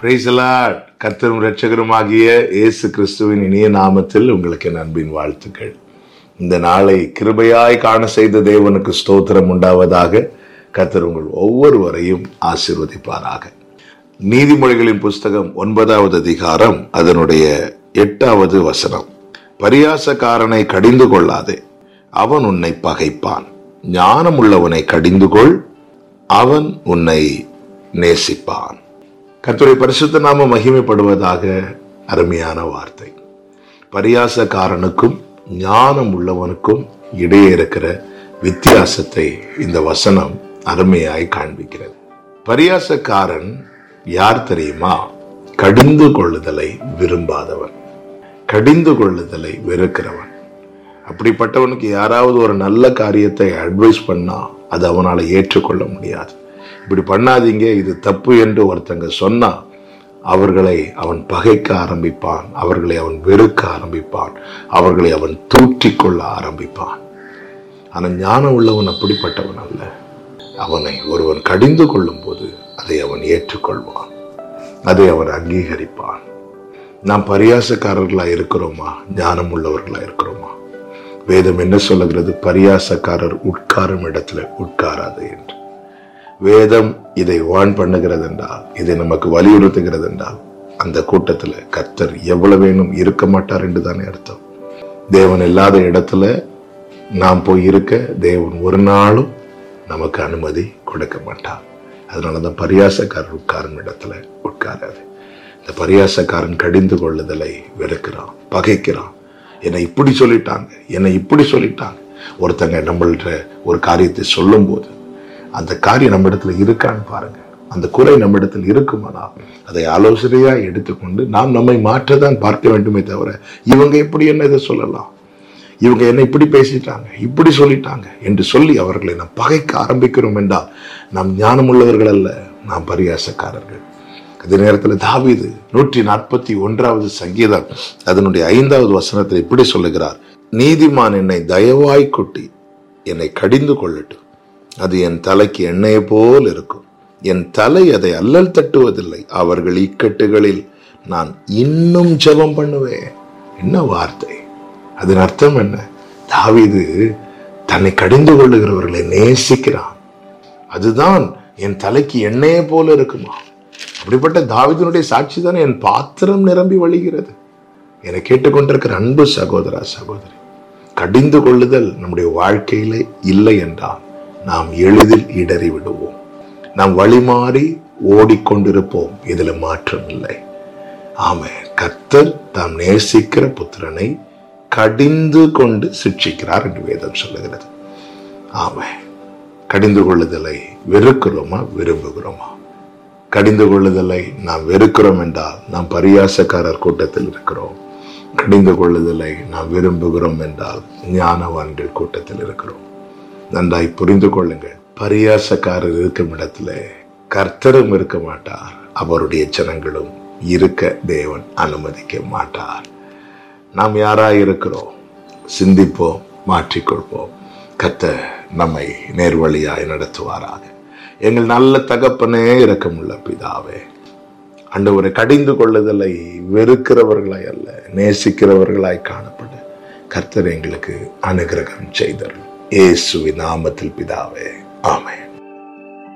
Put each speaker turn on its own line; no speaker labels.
பிரைசலாட் கர்த்தரும் இரட்சகருமாகிய இயேசு கிறிஸ்துவின் இனிய நாமத்தில் உங்களுக்கு என் அன்பின் வாழ்த்துக்கள் இந்த நாளை கிருபையாய் காண செய்த தேவனுக்கு ஸ்தோத்திரம் உண்டாவதாக கர்த்தர் உங்கள் ஒவ்வொருவரையும் ஆசீர்வதிப்பாராக நீதிமொழிகளின் புஸ்தகம் ஒன்பதாவது அதிகாரம் அதனுடைய எட்டாவது வசனம் பரியாசக்காரனை கடிந்து கொள்ளாதே அவன் உன்னை பகைப்பான் ஞானமுள்ளவனை கடிந்து கொள் அவன் உன்னை நேசிப்பான் கர்த்தருடைய பரிசுத்த நாம மகிமைப்படுவதாக அருமையான வார்த்தை பரியாசக்காரனுக்கும் ஞானம் உள்ளவனுக்கும் இடையே இருக்கிற வித்தியாசத்தை இந்த வசனம் அருமையாய் காண்பிக்கிறது பரியாசக்காரன் யார் தெரியுமா கடிந்து கொள்ளுதலை விரும்பாதவன் கடிந்து கொள்ளுதலை வெறுக்கிறவன் அப்படிப்பட்டவனுக்கு யாராவது ஒரு நல்ல காரியத்தை அட்வைஸ் பண்ணா அது அவனால் ஏற்றுக்கொள்ள முடியாது இப்படி பண்ணாதீங்க இது தப்பு என்று ஒருத்தங்க சொன்னா அவர்களை அவன் பகைக்க ஆரம்பிப்பான் அவர்களை அவன் வெறுக்க ஆரம்பிப்பான் அவர்களை அவன் தூற்றிக் கொள்ள ஆரம்பிப்பான் ஆனால் ஞானம் உள்ளவன் அப்படிப்பட்டவன் அல்ல அவனை ஒருவன் கடிந்து கொள்ளும் போது அதை அவன் ஏற்றுக்கொள்வான் அதை அவன் அங்கீகரிப்பான் நாம் பரியாசக்காரர்களா இருக்கிறோமா ஞானம் உள்ளவர்களா இருக்கிறோமா வேதம் என்ன சொல்லுகிறது பரியாசக்காரர் உட்காரும் இடத்துல உட்காராது என்று வேதம் இதை வான் பண்ணுகிறது என்றால் இதை நமக்கு வலியுறுத்துகிறது என்றால் அந்த கூட்டத்துல கர்த்தர் எவ்வளவு வேணும் இருக்க மாட்டார் என்று தானே அர்த்தம் தேவன் இல்லாத இடத்துல நாம் போய் இருக்க தேவன் ஒரு நாளும் நமக்கு அனுமதி கொடுக்க மாட்டார் அதனாலதான் பரியாசக்காரர் உட்காரும் இடத்துல உட்காராது இந்த பரியாசக்காரன் கடிந்து கொள்ளுதலை வெறுக்கிறான் பகைக்கிறான் என்னை இப்படி சொல்லிட்டாங்க என்னை இப்படி சொல்லிட்டாங்க ஒருத்தங்க நம்மள்ட்ட ஒரு காரியத்தை சொல்லும் போது அந்த காரியம் நம்ம இடத்துல இருக்கான்னு பாருங்க அந்த குறை நம்ம இடத்தில் இருக்குமானால் அதை ஆலோசனையா எடுத்துக்கொண்டு நாம் நம்மை மாற்றதான் பார்க்க வேண்டுமே தவிர இவங்க எப்படி என்ன இதை சொல்லலாம் இவங்க என்ன இப்படி பேசிட்டாங்க இப்படி சொல்லிட்டாங்க என்று சொல்லி அவர்களை நாம் பகைக்க ஆரம்பிக்கிறோம் என்றால் நாம் ஞானமுள்ளவர்கள் அல்ல நாம் பரியாசக்காரர்கள் அதே நேரத்தில் தாவீது நூற்றி நாற்பத்தி ஒன்றாவது சங்கீதம் அதனுடைய ஐந்தாவது வசனத்தில் இப்படி சொல்லுகிறார் நீதிமான் என்னை தயவாய் கொட்டி என்னை கடிந்து கொள்ளட்டும் அது என் தலைக்கு எண்ணெயை போல் இருக்கும் என் தலை அதை அல்லல் தட்டுவதில்லை அவர்கள் இக்கட்டுகளில் நான் இன்னும் ஜெபம் பண்ணுவேன் என்ன வார்த்தை அதன் அர்த்தம் என்ன தாவீது தன்னை கடிந்து கொள்ளுகிறவர்களை நேசிக்கிறான் அதுதான் என் தலைக்கு எண்ணெயே போல இருக்குமா அப்படிப்பட்ட தாவிதனுடைய சாட்சி தானே என் பாத்திரம் நிரம்பி வழிகிறது என கேட்டுக்கொண்டிருக்கிற அன்பு சகோதரா சகோதரி கடிந்து கொள்ளுதல் நம்முடைய வாழ்க்கையில இல்லை என்றால் நாம் எளிதில் இடறி விடுவோம் நாம் வழிமாறி ஓடிக்கொண்டிருப்போம் இதுல மாற்றம் இல்லை ஆமே கர்த்தர் தாம் நேசிக்கிற புத்திரனை கடிந்து கொண்டு சிக்ஷிக்கிறார் என்று வேதம் சொல்லுகிறது ஆமே கடிந்து கொள்ளுதலை வெறுக்கிறோமா விரும்புகிறோமா கடிந்து கொள்ளுதலை நாம் வெறுக்கிறோம் என்றால் நாம் பரியாசக்காரர் கூட்டத்தில் இருக்கிறோம் கடிந்து கொள்ளுதலை நாம் விரும்புகிறோம் என்றால் ஞானவான்கள் கூட்டத்தில் இருக்கிறோம் நன்றாய் புரிந்து கொள்ளுங்கள் பரியாசக்காரர் இருக்கும் இடத்துல கர்த்தரும் இருக்க மாட்டார் அவருடைய ஜனங்களும் இருக்க தேவன் அனுமதிக்க மாட்டார் நாம் யாராய் இருக்கிறோம் சிந்திப்போம் மாற்றிக்கொள்வோம் கத்த நம்மை நேர்வழியாய் நடத்துவாராக எங்கள் நல்ல தகப்பனே இரக்கமுள்ள பிதாவே ஆண்டவரை கடிந்து கொள்ளுதலை வெறுக்கிறவர்களாய் அல்ல நேசிக்கிறவர்களாய் காணப்பட கர்த்தர் எங்களுக்கு அனுகிரகம் செய்தரும் இயேசுவின் நாமத்தில் பிதாவே ஆமென்